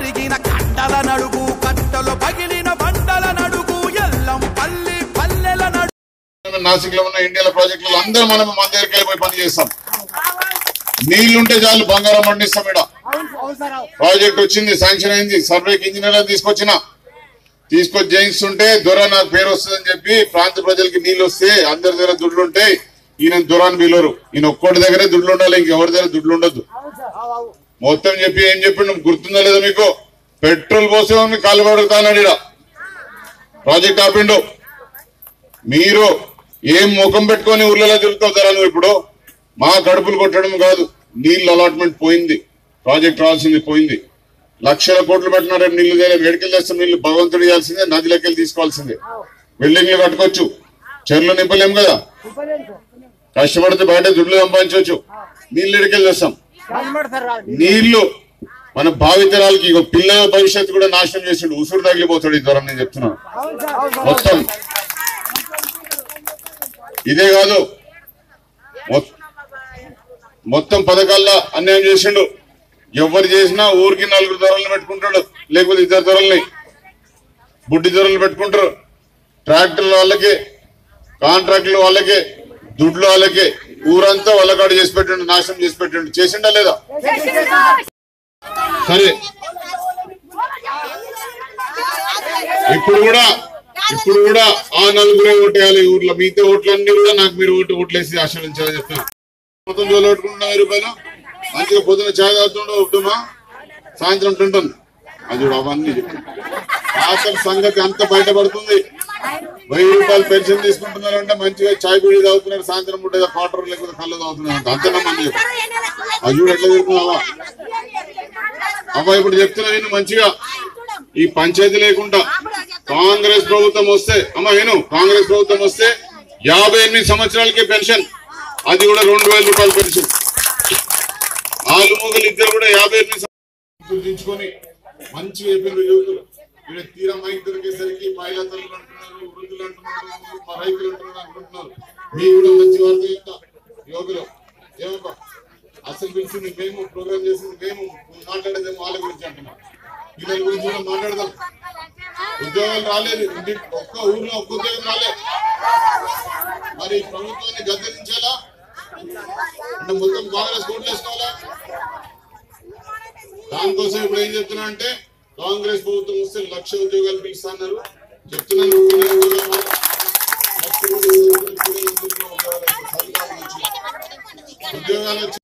కరిగిన కండల నడుగు కట్టలు పగిలిన బండల నడుగు ఎల్లం పల్లి పల్లెల నడుగు నాసిక్ లో ఉన్న ఇండియాలో ప్రాజెక్టులు అందరూ మనం మన దగ్గరికి వెళ్ళిపోయి పని చేస్తాం నీళ్లుంటే చాలు బంగారం పండిస్తాం ఇక్కడ ప్రాజెక్ట్ వచ్చింది శాంక్షన్ అయింది సర్వేకి ఇంజనీర్ తీసుకొచ్చిన తీసుకొచ్చి జయిస్తుంటే దొర నాకు పేరు వస్తుందని చెప్పి ప్రాంత ప్రజలకి నీళ్ళు వస్తే అందరి దగ్గర దుడ్లు ఉంటాయి ఈయన దొరాన్ని పిలవరు ఈయన ఒక్కటి దగ్గరే దుడ్లు ఉండాలి ఇంకెవరి దగ్గర దుడ్లు ఉండొద్దు మొత్తం చెప్పి ఏం చెప్పిండు గుర్తుందా లేదా మీకు పెట్రోల్ పోసే కాలు పడుతానడు ఈడ ప్రాజెక్ట్ ఆపిండు మీరు ఏం ముఖం పెట్టుకొని ఊర్లలో తిరుగుతారా నువ్వు ఇప్పుడు మా కడుపులు కొట్టడం కాదు నీళ్ళు అలాట్మెంట్ పోయింది ప్రాజెక్ట్ రావాల్సింది పోయింది లక్షల కోట్లు పెట్టినారు నీళ్లు చేయలేదు వేడికెళ్ళి చేస్తే నీళ్లు భగవంతుడు ఇవ్వాల్సిందే నదిలోకి తీసుకోవాల్సిందే బిల్డింగ్లు కట్టుకోవచ్చు చెర్లు నింపలేం కదా కష్టపడితే బయట దుడ్లు సంపాదించవచ్చు నీళ్ళు ఎడికెళ్ళి చేస్తాం నీళ్లు మన భావితరాలకి ఇగో పిల్లల భవిష్యత్తు కూడా నాశనం చేసిండు ఉసురు తగిలిపోతాడు ఈ దూరం నేను చెప్తున్నాను మొత్తం ఇదే కాదు మొ- మొత్తం పథకాల్లో అన్యాయం చేసిండు ఎవరు చేసినా ఊరికి నలుగురు ధరలను పెట్టుకుంటాడు లేకపోతే ఇద్దరు ధరల్ని బుడ్డి ధరలు పెట్టుకుంటారు ట్రాక్టర్ల వాళ్ళకి కాంట్రాక్టుల వాళ్ళకి దుడ్లు వాళ్ళకి ఊరంతా వాళ్ళకాడు చేసి పెట్టండి నాశనం చేసి పెట్టండి చేసిండా లేదా సరే ఇప్పుడు కూడా ఇప్పుడు కూడా ఆ నలుగురే ఓటేయాలి ఈ ఊర్లో మిగతా ఓట్లన్నీ కూడా నాకు మీరు ఓటు ఓట్లేసి ఆశ్రయించాలని చెప్తున్నా మొత్తం జోలు పెట్టుకుంటున్నా వెయ్యి రూపాయలు మంచిగా పొద్దున ఛాయ్ తాగుతుండో ఉట్టుమా సాయంత్రం తింటుంది అది కూడా అవన్నీ చెప్పు. అసలు సంగతి అంత బయటపడుతుంది వెయ్యి రూపాయలు పెన్షన్ తీసుకుంటున్నారు అంటే మంచిగా చాయ్ పీడి తాగుతున్నారు సాయంత్రం పూట ఏదో క్వార్టర్ లేకపోతే కళ్ళు తాగుతున్నారు అంత అంతేనమ్మా చెప్పు అది చూడు ఎట్లా తిరుగుతున్నావా అవ్వ ఇప్పుడు చెప్తున్నా నేను మంచిగా ఈ పంచాయతీ లేకుండా కాంగ్రెస్ ప్రభుత్వం వస్తే అమ్మ విను కాంగ్రెస్ ప్రభుత్వం వస్తే యాభై ఎనిమిది సంవత్సరాలకే పెన్షన్ అది కూడా రెండు వేల రూపాయల పెన్షన్ ఆలు మొగలు ఇద్దరు కూడా యాభై ఎనిమిది సంవత్సరాలు దించుకొని మంచిగా చెప్పిండ్రు యువకులు ఇక్కడ తీరా మైక్ దొరికేసరికి మహిళా తల్లులు అంటున్నారు వృద్ధులు అంటున్నారు మా రైతులు అంటున్నారు అనుకుంటున్నారు మీకు కూడా మంచి వార్త చెప్తా యువకులు ఏమబ్బా అసలు పిలిచింది మేము ప్రోగ్రామ్ చేసింది మేము మాట్లాడేది వాళ్ళ గురించి అంటున్నాం పిల్లల గురించి కూడా మాట్లాడదాం ఉద్యోగాలు రాలేదు ఇంటి ఒక్క ఊర్లో ఒక్క ఉద్యోగం రాలేదు మరి ఈ ప్రభుత్వాన్ని గద్దెదించాలా అంటే మొత్తం కాంగ్రెస్ కోట్లు వేసుకోవాలా దానికోసం ఇప్పుడు ఏం చెప్తున్నా అంటే కాంగ్రెస్ ప్రభుత్వం వస్తే లక్ష ఉద్యోగాలు పిలుస్తున్నారు చెప్తున్నాను ఉద్యోగాలు లక్ష ఉద్యోగాలు ఉద్యోగాలు వచ్చి